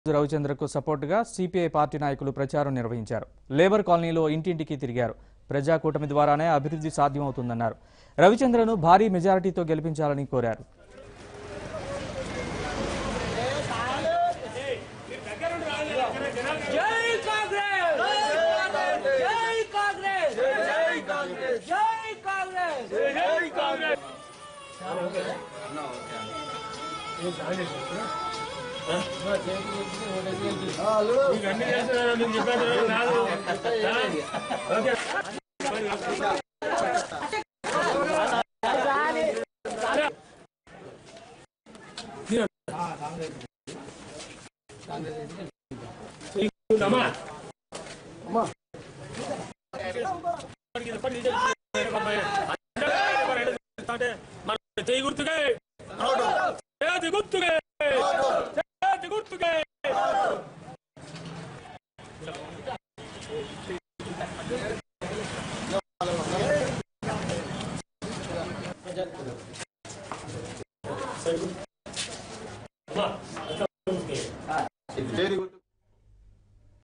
రవిచంద్రకు సపోర్టుగా CPI party నాయకులు ప్రచారం నిర్వహించారు లేబర్ కాలనీలో ఇంటింటికి తిరిగారు ప్రజాకూటమి ద్వారానే అభివృద్ధి సాధ్యమవుతుందన్నారు రవిచంద్రను భారీ మెజారిటీతో గెలిపించాలని కోరారు జై కాంగ్రెస్ జై కాంగ్రెస్ జై కాంగ్రెస్ జై కాంగ్రెస్ జై కాంగ్రెస్ చేయి గుర్తుకే చేతి గుర్తుకే చేతి గుర్తుకే